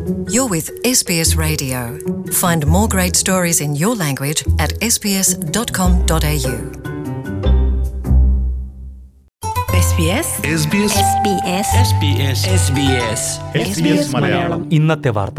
You're with SBS Radio. Find more great stories in your language at sbs.com.au. SBS SBS SBS SBS SBS Malayalam ഇന്നത്തെ വാർത്ത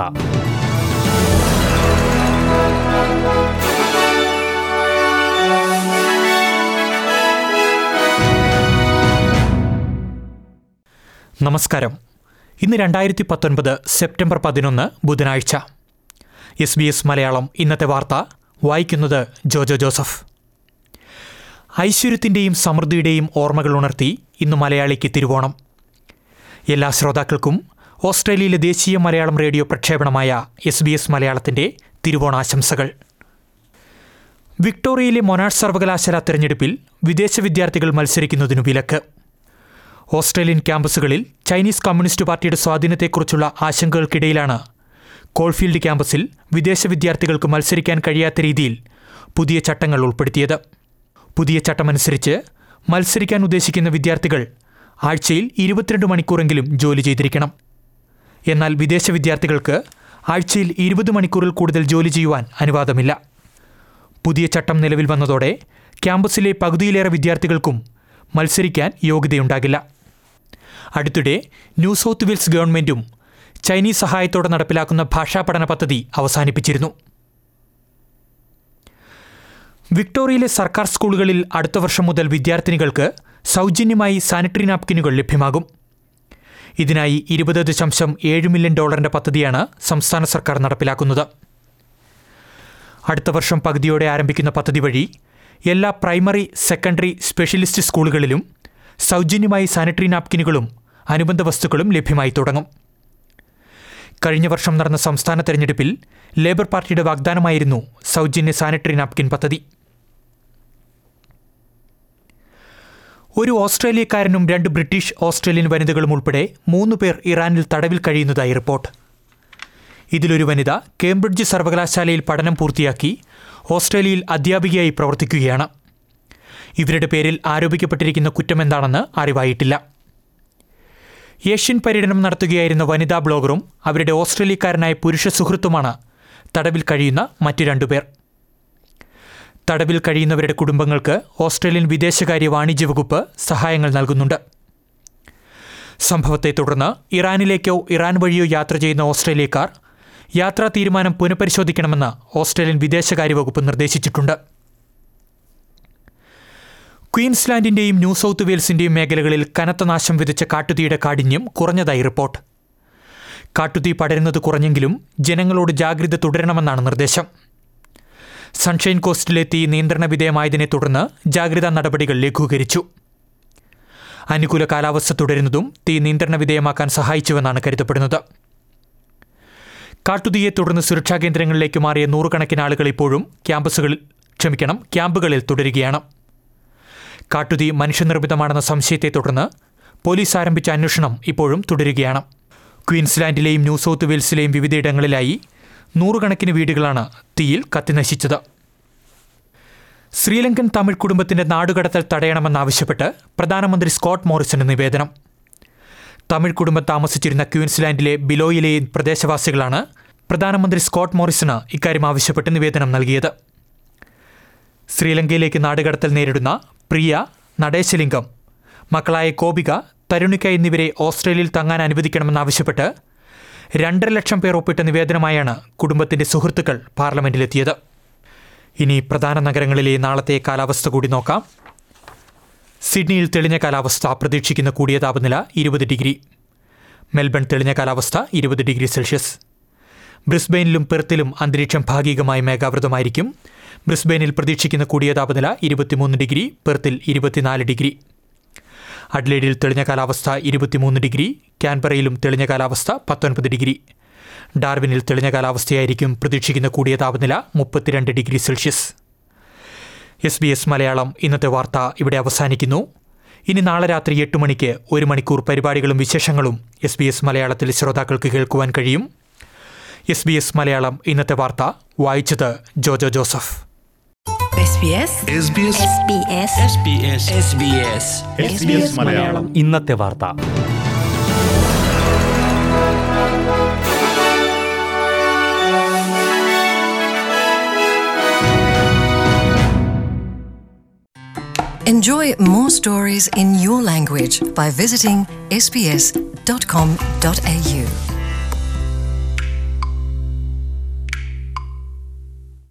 നമസ്കാരം ഇന്ന് രണ്ടായിരത്തി പത്തൊൻപത് സെപ്റ്റംബർ പതിനൊന്ന് ബുധനാഴ്ച എസ് ബി എസ് മലയാളം ഇന്നത്തെ വാർത്ത വായിക്കുന്നത് ജോജോ ജോസഫ് ഐശ്വര്യത്തിൻ്റെയും സമൃദ്ധിയുടെയും ഓർമ്മകൾ ഉണർത്തി ഇന്ന് മലയാളിക്ക് തിരുവോണം എല്ലാ ശ്രോതാക്കൾക്കും ഓസ്ട്രേലിയയിലെ ദേശീയ മലയാളം റേഡിയോ പ്രക്ഷേപണമായ എസ് ബി എസ് മലയാളത്തിൻ്റെ തിരുവോണാശംസകൾ വിക്ടോറിയയിലെ മൊനാഷ് സർവകലാശാല തിരഞ്ഞെടുപ്പിൽ വിദേശ വിദ്യാർത്ഥികൾ മത്സരിക്കുന്നതിനു വിലക്ക് ഓസ്ട്രേലിയൻ ക്യാമ്പസുകളിൽ ചൈനീസ് കമ്മ്യൂണിസ്റ്റ് പാർട്ടിയുടെ സ്വാധീനത്തെക്കുറിച്ചുള്ള ആശങ്കകൾക്കിടയിലാണ് കോൾഫീൽഡ് ക്യാമ്പസിൽ വിദേശ വിദ്യാർത്ഥികൾക്ക് മത്സരിക്കാൻ കഴിയാത്ത രീതിയിൽ പുതിയ ചട്ടങ്ങൾ ഉൾപ്പെടുത്തിയത് പുതിയ ചട്ടമനുസരിച്ച് മത്സരിക്കാൻ ഉദ്ദേശിക്കുന്ന വിദ്യാർത്ഥികൾ ആഴ്ചയിൽ ഇരുപത്തിരണ്ട് മണിക്കൂറെങ്കിലും ജോലി ചെയ്തിരിക്കണം എന്നാൽ വിദേശ വിദ്യാർത്ഥികൾക്ക് ആഴ്ചയിൽ ഇരുപത് മണിക്കൂറിൽ കൂടുതൽ ജോലി ചെയ്യുവാൻ അനുവാദമില്ല പുതിയ ചട്ടം നിലവിൽ വന്നതോടെ ക്യാമ്പസിലെ പകുതിയിലേറെ വിദ്യാർത്ഥികൾക്കും മത്സരിക്കാൻ യോഗ്യതയുണ്ടാകില്ല അടുത്തിടെ ന്യൂ സൗത്ത് വെയിൽസ് ഗവൺമെന്റും ചൈനീസ് സഹായത്തോടെ നടപ്പിലാക്കുന്ന ഭാഷാ പഠന പദ്ധതി അവസാനിപ്പിച്ചിരുന്നു വിക്ടോറിയയിലെ സർക്കാർ സ്കൂളുകളിൽ അടുത്ത വർഷം മുതൽ വിദ്യാർത്ഥിനികൾക്ക് സൗജന്യമായി സാനിറ്ററി നാപ്കിനുകൾ ലഭ്യമാകും ഇതിനായി ഇരുപത് ദശാംശം ഏഴ് മില്യൺ ഡോളറിന്റെ പദ്ധതിയാണ് സംസ്ഥാന സർക്കാർ നടപ്പിലാക്കുന്നത് അടുത്ത വർഷം പകുതിയോടെ ആരംഭിക്കുന്ന പദ്ധതി വഴി എല്ലാ പ്രൈമറി സെക്കൻഡറി സ്പെഷ്യലിസ്റ്റ് സ്കൂളുകളിലും സൗജന്യമായി സാനിറ്ററി നാപ്കിനുകളും അനുബന്ധ വസ്തുക്കളും ലഭ്യമായി തുടങ്ങും കഴിഞ്ഞ വർഷം നടന്ന സംസ്ഥാന തെരഞ്ഞെടുപ്പിൽ ലേബർ പാർട്ടിയുടെ വാഗ്ദാനമായിരുന്നു സൗജന്യ സാനിറ്ററി നാപ്കിൻ പദ്ധതി ഒരു ഓസ്ട്രേലിയക്കാരനും രണ്ട് ബ്രിട്ടീഷ് ഓസ്ട്രേലിയൻ വനിതകളും ഉൾപ്പെടെ മൂന്ന് പേർ ഇറാനിൽ തടവിൽ കഴിയുന്നതായി റിപ്പോർട്ട് ഇതിലൊരു വനിത കേംബ്രിഡ്ജ് സർവകലാശാലയിൽ പഠനം പൂർത്തിയാക്കി ഓസ്ട്രേലിയയിൽ അധ്യാപികയായി പ്രവർത്തിക്കുകയാണ് ഇവരുടെ പേരിൽ ആരോപിക്കപ്പെട്ടിരിക്കുന്ന കുറ്റമെന്താണെന്ന് അറിവായിട്ടില്ല ഏഷ്യൻ പര്യടനം നടത്തുകയായിരുന്ന വനിതാ ബ്ലോഗറും അവരുടെ ഓസ്ട്രേലിയക്കാരനായ പുരുഷ സുഹൃത്തുമാണ് തടവിൽ കഴിയുന്ന മറ്റു രണ്ടുപേർ തടവിൽ കഴിയുന്നവരുടെ കുടുംബങ്ങൾക്ക് ഓസ്ട്രേലിയൻ വിദേശകാര്യ വാണിജ്യ വകുപ്പ് സഹായങ്ങൾ നൽകുന്നുണ്ട് സംഭവത്തെ തുടർന്ന് ഇറാനിലേക്കോ ഇറാൻ വഴിയോ യാത്ര ചെയ്യുന്ന ഓസ്ട്രേലിയക്കാർ യാത്രാ തീരുമാനം പുനഃപരിശോധിക്കണമെന്ന് ഓസ്ട്രേലിയൻ വിദേശകാര്യ വകുപ്പ് നിർദ്ദേശിച്ചിട്ടുണ്ട് ക്വീൻസ്ലാൻഡിന്റെയും ന്യൂ സൗത്ത് വെയിൽസിന്റെയും മേഖലകളിൽ കനത്ത നാശം വിതച്ച കാട്ടുതീയുടെ കാഠിന്യം കുറഞ്ഞതായി റിപ്പോർട്ട് കാട്ടുതീ പടരുന്നത് കുറഞ്ഞെങ്കിലും ജനങ്ങളോട് ജാഗ്രത തുടരണമെന്നാണ് നിർദ്ദേശം സൺഷൈൻ കോസ്റ്റിലെ തീ നിയന്ത്രണ വിധേയമായതിനെ തുടർന്ന് ജാഗ്രതാ നടപടികൾ ലഘൂകരിച്ചു അനുകൂല കാലാവസ്ഥ തുടരുന്നതും തീ നിയന്ത്രണ വിധേയമാക്കാൻ സഹായിച്ചുവെന്നാണ് കരുതപ്പെടുന്നത് കാട്ടുതീയെ തുടർന്ന് സുരക്ഷാ കേന്ദ്രങ്ങളിലേക്ക് മാറിയ നൂറുകണക്കിന് ആളുകൾ ഇപ്പോഴും ക്യാമ്പസുകളിൽ ക്ഷമിക്കണം ക്യാമ്പുകളിൽ തുടരുകയാണ് കാട്ടുതീ മനുഷ്യനിർമ്മിതമാണെന്ന സംശയത്തെ തുടർന്ന് പോലീസ് ആരംഭിച്ച അന്വേഷണം ഇപ്പോഴും തുടരുകയാണ് ക്വീൻസ്ലാൻഡിലെയും ന്യൂ സൗത്ത് വെയിൽസിലെയും വിവിധയിടങ്ങളിലായി നൂറുകണക്കിന് വീടുകളാണ് തീയിൽ കത്തിനശിച്ചത് ശ്രീലങ്കൻ തമിഴ് കുടുംബത്തിന്റെ നാടുകടത്തൽ തടയണമെന്നാവശ്യപ്പെട്ട് പ്രധാനമന്ത്രി സ്കോട്ട് മോറിസന് നിവേദനം തമിഴ് കുടുംബം താമസിച്ചിരുന്ന ക്വീൻസ്ലാൻഡിലെ ബിലോയിലെ പ്രദേശവാസികളാണ് പ്രധാനമന്ത്രി സ്കോട്ട് മോറിസന് ഇക്കാര്യം ആവശ്യപ്പെട്ട് നിവേദനം നൽകിയത് ശ്രീലങ്കയിലേക്ക് നാടുകടത്തൽ നേരിടുന്ന പ്രിയ നടേശലിംഗം മക്കളായ കോപിക തരുണിക എന്നിവരെ ഓസ്ട്രേലിയയിൽ തങ്ങാൻ അനുവദിക്കണമെന്നാവശ്യപ്പെട്ട് രണ്ടര ലക്ഷം പേർ ഒപ്പിട്ട നിവേദനമായാണ് കുടുംബത്തിന്റെ സുഹൃത്തുക്കൾ പാർലമെന്റിലെത്തിയത് ഇനി പ്രധാന നഗരങ്ങളിലെ നാളത്തെ കാലാവസ്ഥ കൂടി നോക്കാം സിഡ്നിയിൽ തെളിഞ്ഞ കാലാവസ്ഥ പ്രതീക്ഷിക്കുന്ന കൂടിയ താപനില ഇരുപത് ഡിഗ്രി മെൽബൺ തെളിഞ്ഞ കാലാവസ്ഥ ഇരുപത് ഡിഗ്രി സെൽഷ്യസ് ബ്രിസ്ബെയിനിലും പെർത്തിലും അന്തരീക്ഷം ഭാഗികമായി മേഘാവൃതമായിരിക്കും ബ്രിസ്ബെയിനിൽ പ്രതീക്ഷിക്കുന്ന കൂടിയ താപനില ഇരുപത്തിമൂന്ന് ഡിഗ്രി പെർത്തിൽ ഇരുപത്തിനാല് ഡിഗ്രി അഡ്ലേഡിൽ തെളിഞ്ഞ കാലാവസ്ഥ ഇരുപത്തിമൂന്ന് ഡിഗ്രി ക്യാൻബറയിലും തെളിഞ്ഞ കാലാവസ്ഥ പത്തൊൻപത് ഡിഗ്രി ഡാർവിനിൽ തെളിഞ്ഞ കാലാവസ്ഥയായിരിക്കും പ്രതീക്ഷിക്കുന്ന കൂടിയ താപനില മുപ്പത്തിരണ്ട് degree Celsius S B S Malayalam ഇന്നത്തെ വാർത്ത ഇവിടെ അവസാനിക്കുന്നു ഇനി നാളെ രാത്രി എട്ട് മണിക്ക് ഒരു മണിക്കൂർ പരിപാടികളും വിശേഷങ്ങളും എസ് ബി എസ് മലയാളത്തിൽ ശ്രോതാക്കൾക്ക് കേൾക്കുവാൻ കഴിയും എസ് ബി എസ് മലയാളം ഇന്നത്തെ വാർത്ത വായിച്ചത് Jojo Joseph SBS SBS SBS SBS SBS SBS Malayalam ഇന്നത്തെ വാർത്ത Enjoy more stories in your language by visiting sbs.com.au.